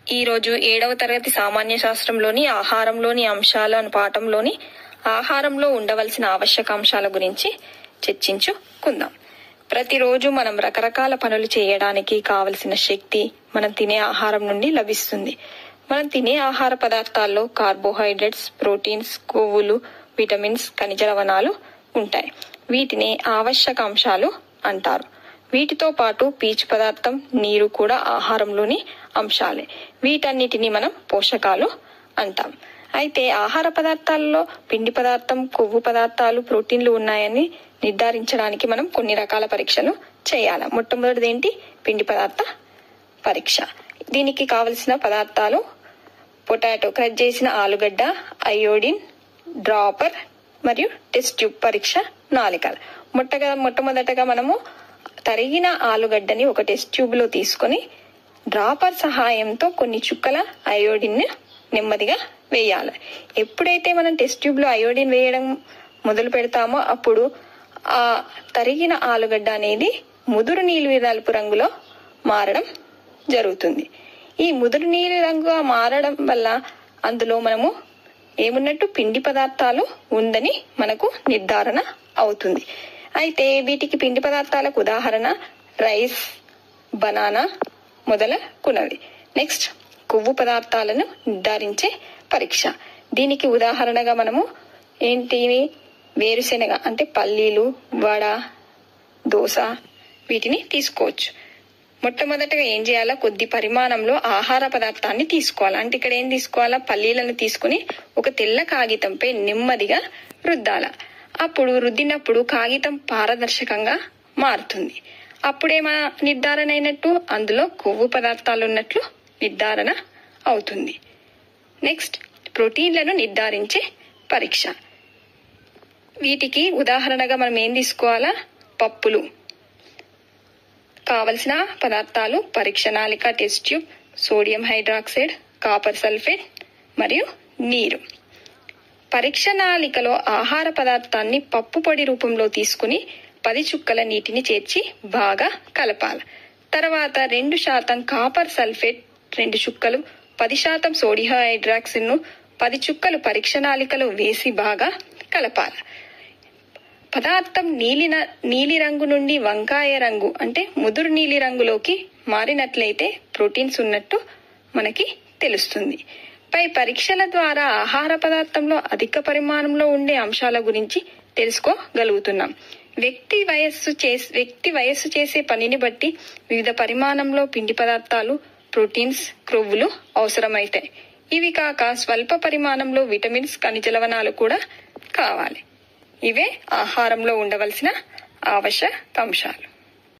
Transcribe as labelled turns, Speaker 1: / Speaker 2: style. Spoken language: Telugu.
Speaker 1: ఈ రోజు ఏడవ తరగతి సామాన్య శాస్త్రంలోని ఆహారంలోని అంశాలు అను పాఠంలోని ఆహారంలో ఉండవలసిన ఆవశ్యక అంశాల గురించి చర్చించుకుందాం ప్రతిరోజు మనం రకరకాల పనులు చేయడానికి కావలసిన శక్తి మనం తినే ఆహారం నుండి లభిస్తుంది మనం తినే ఆహార పదార్థాల్లో కార్బోహైడ్రేట్స్ ప్రోటీన్స్ కొవ్వులు విటమిన్స్ ఖనిజ లవణాలు ఉంటాయి వీటిని ఆవశ్యక అంశాలు అంటారు వీటితో పాటు పీచు పదార్థం నీరు కూడా ఆహారంలోని అంశాలే వీటన్నిటిని మనం పోషకాలు అంటాం అయితే ఆహార పదార్థాల్లో పిండి పదార్థం కొవ్వు పదార్థాలు ప్రోటీన్లు ఉన్నాయని నిర్ధారించడానికి మనం కొన్ని రకాల పరీక్షలు చేయాలి మొట్టమొదటిది ఏంటి పిండి పదార్థ పరీక్ష దీనికి కావలసిన పదార్థాలు పొటాటో కట్ చేసిన ఆలుగడ్డ అయోడిన్ డ్రాపర్ మరియు టెస్ట్ ట్యూబ్ పరీక్ష నాలికలు మొట్టగా మొట్టమొదటగా మనము తరిగిన ఆలుగడ్డని ఒక టెస్ట్ ట్యూబ్ లో తీసుకొని డ్రాపర్ సహాయంతో కొన్ని చుక్కల అయోడిన్ నెమ్మదిగా వేయాలి ఎప్పుడైతే మనం టెస్ట్ ట్యూబ్ లో అయోడిన్ వేయడం మొదలు పెడతామో అప్పుడు ఆ తరిగిన ఆలుగడ్డ అనేది ముదురు నీలి నలుపు రంగులో మారడం జరుగుతుంది ఈ ముదురు నీలి రంగుగా మారడం వల్ల అందులో మనము ఏమున్నట్టు పిండి పదార్థాలు ఉందని మనకు నిర్ధారణ అవుతుంది అయితే వీటికి పిండి పదార్థాలకు ఉదాహరణ రైస్ బనానా మొదలగునవి నెక్స్ట్ కొవ్వు పదార్థాలను నిర్ధారించే పరీక్ష దీనికి ఉదాహరణగా మనము ఏంటి వేరుశెనగ అంటే పల్లీలు వడ దోశ వీటిని తీసుకోవచ్చు మొట్టమొదటగా ఏం చేయాలా కొద్ది పరిమాణంలో ఆహార పదార్థాన్ని తీసుకోవాలి అంటే ఇక్కడ ఏం తీసుకోవాలా పల్లీలను తీసుకుని ఒక తెల్ల కాగితంపై నెమ్మదిగా రుద్దాల అప్పుడు రుద్దినప్పుడు కాగితం పారదర్శకంగా మారుతుంది అప్పుడేమా నిర్ధారణ అయినట్టు అందులో కొవ్వు పదార్థాలు ఉన్నట్లు నిర్ధారణ అవుతుంది నెక్స్ట్ ప్రోటీన్లను నిర్ధారించే పరీక్ష వీటికి ఉదాహరణగా మనం ఏం తీసుకోవాలా పప్పులు కావలసిన పదార్థాలు పరీక్ష నాళిక test tube sodium hydroxide copper sulphate మరియు నీరు పరీక్ష నాళికలో ఆహార పదార్థాన్ని పప్పు పొడి రూపంలో తీసుకుని పది చుక్కల నీటిని చేర్చి బాగా కలపాలి తర్వాత రెండు శాతం కాపర్ సల్ఫేట్ రెండు చుక్కలు పది శాతం సోడియం హైడ్రాక్సిన్ ను పది చుక్కలు పరీక్ష నాళికలో వేసి బాగా కలపాలి పదార్థం నీలి నీలి రంగు నుండి వంకాయ రంగు అంటే ముదురు నీలి రంగులోకి మారినట్లయితే ప్రోటీన్స్ ఉన్నట్టు మనకి తెలుస్తుంది పై పరీక్షల ద్వారా ఆహార పదార్థంలో అధిక పరిమాణంలో ఉండే అంశాల గురించి తెలుసుకోగలుగుతున్నాం వ్యక్తి వయస్సు చేసి వ్యక్తి వయస్సు చేసే పనిని బట్టి వివిధ పరిమాణంలో పిండి పదార్థాలు ప్రోటీన్స్ క్రొవ్వులు అవసరమైతాయి ఇవి కాక స్వల్ప పరిమాణంలో విటమిన్స్ ఖనిజ లవణాలు కూడా కావాలి ఇవే ఆహారంలో ఉండవలసిన ఆవశ్యక అంశాలు